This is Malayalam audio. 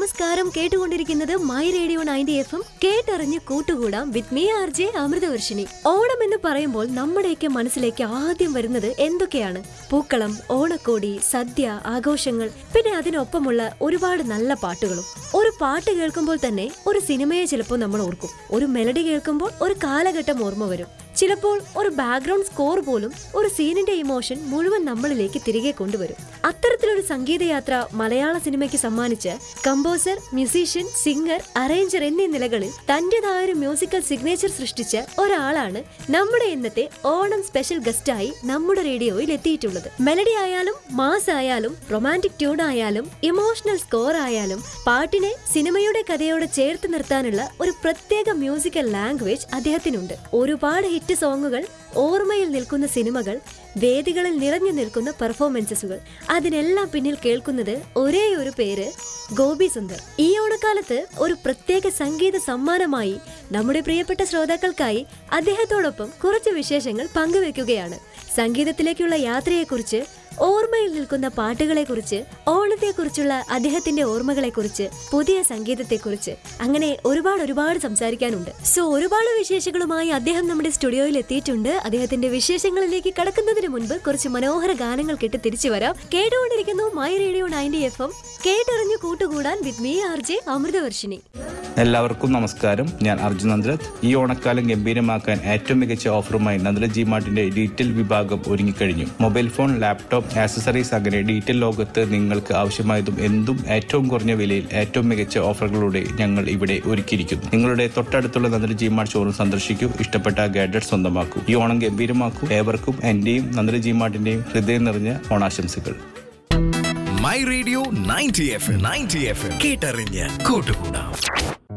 നമസ്കാരം കേട്ടുകൊണ്ടിരിക്കുന്നത് my radio ninety F M കേട്ടറിഞ്ഞ് കൂട്ടുകൂടാം with me R J Amrithavarshini Onam എന്ന് പറയുമ്പോൾ നമ്മുടെയൊക്കെ മനസ്സിലേക്ക് ആദ്യം വരുന്നത് എന്തൊക്കെയാണ് പൂക്കളം ഓണക്കോടി സദ്യ ആഘോഷങ്ങൾ പിന്നെ അതിനൊപ്പമുള്ള ഒരുപാട് നല്ല പാട്ടുകളും ഒരു പാട്ട് കേൾക്കുമ്പോൾ തന്നെ ഒരു സിനിമയെ ചിലപ്പോൾ നമ്മൾ ഓർക്കും ഒരു മെലഡി കേൾക്കുമ്പോൾ ഒരു കാലഘട്ടം ഓർമ്മ വരും ചിലപ്പോൾ ഒരു ബാക്ക്ഗ്രൗണ്ട് സ്കോർ പോലും ഒരു സീനിന്റെ ഇമോഷൻ മുഴുവൻ നമ്മളിലേക്ക് തിരികെ കൊണ്ടുവരും അത്തരത്തിലൊരു സംഗീതയാത്ര മലയാള സിനിമയ്ക്ക് സമ്മാനിച്ച് കമ്പോസർ മ്യൂസീഷ്യൻ സിംഗർ അറേഞ്ചർ എന്നീ നിലകളിൽ തന്റേതായ ഒരു മ്യൂസിക്കൽ സിഗ്നേച്ചർ സൃഷ്ടിച്ച ഒരാളാണ് നമ്മുടെ ഇന്നത്തെ ഓണം സ്പെഷ്യൽ ഗസ്റ്റായി നമ്മുടെ റേഡിയോയിൽ എത്തിയിട്ടുള്ളത് മെലഡി ആയാലും മാസ് ആയാലും റൊമാൻറ്റിക് ട്യൂൺ ആയാലും ഇമോഷണൽ സ്കോർ ആയാലും പാട്ടിനെ സിനിമയുടെ കഥയോട് ചേർത്ത് നിർത്താനുള്ള ഒരു പ്രത്യേക മ്യൂസിക്കൽ ലാംഗ്വേജ് അദ്ദേഹത്തിനുണ്ട് ഒരുപാട് ഹിറ്റ് സോങ്ങുകൾ ഓർമ്മയിൽ നിൽക്കുന്ന സിനിമകൾ വേദികളിൽ നിറഞ്ഞു നിൽക്കുന്ന പെർഫോമൻസസുകൾ അതിനെല്ലാം പിന്നിൽ കേൾക്കുന്നത് ഒരേ ഒരു പേര് ഗോപി സുന്ദർ ഈ ഓണക്കാലത്ത് ഒരു പ്രത്യേക സംഗീത സമ്മാനമായി നമ്മുടെ പ്രിയപ്പെട്ട ശ്രോതാക്കൾക്കായി അദ്ദേഹത്തോടൊപ്പം കുറച്ച് വിശേഷങ്ങൾ പങ്കുവെക്കുകയാണ് സംഗീതത്തിലേക്കുള്ള യാത്രയെക്കുറിച്ച് ഓർമ്മയിൽ നിൽക്കുന്ന പാട്ടുകളെക്കുറിച്ച് ഓണത്തെക്കുറിച്ചുള്ള അദ്ദേഹത്തിന്റെ ഓർമ്മകളെക്കുറിച്ച് പുതിയ സംഗീതത്തെക്കുറിച്ച് അങ്ങനെ ഒരുപാട് ഒരുപാട് സംസാരിക്കാനുണ്ട് സോ ഒരുപാട് വിശേഷങ്ങളുമായി അദ്ദേഹം നമ്മുടെ സ്റ്റുഡിയോയിൽ എത്തിയിട്ടുണ്ട് അദ്ദേഹത്തിന്റെ വിശേഷങ്ങളിലേക്ക് കടക്കുന്നതിന് മുൻപ് കുറച്ച് മനോഹര ഗാനങ്ങൾ കേട്ട് തിരിച്ചു വരാം കേട്ടുകൊണ്ടിരിക്കുന്നു my radio ninety F M കേട്ടറിഞ്ഞു കൂട്ടുകൂടാൻ with me R J Amrithavarshini എല്ലാവർക്കും നമസ്കാരം ഞാൻ അർജുൻ നന്ദ്രത് ഈ ഓണക്കാലം ഗംഭീരമാക്കാൻ ഏറ്റവും മികച്ച ഓഫറുമായി നന്ദ്ര ജി മാർട്ടിന്റെ ഡീറ്റെയിൽ വിഭാഗം ഒരുങ്ങിക്കഴിഞ്ഞു മൊബൈൽ ഫോൺ ലാപ്ടോപ്പ് ആക്സസറീസ് അങ്ങനെ ഡീറ്റെയിൽ ലോകത്ത് നിങ്ങൾക്ക് ആവശ്യമായതും എന്തും ഏറ്റവും കുറഞ്ഞ വിലയിൽ ഏറ്റവും മികച്ച ഓഫറുകളോടെ ഞങ്ങൾ ഇവിടെ ഒരുക്കിയിരിക്കുന്നു നിങ്ങളുടെ തൊട്ടടുത്തുള്ള നന്ദ്ര ജി മാർട്ട് ഷോറൂം സന്ദർശിക്കൂ ഇഷ്ടപ്പെട്ട ഗാഡ്ജറ്റ് സ്വന്തമാക്കൂ ഈ ഓണം ഗംഭീരമാക്കൂ ഏവർക്കും എന്റെയും നന്ദ്ര ജി മാർട്ടിന്റെയും ഹൃദയം നിറഞ്ഞ ഓണാശംസകൾ my radio ninety F ninety F കേട്ടറിഞ്ഞ് കൂട്ടുകൂടാം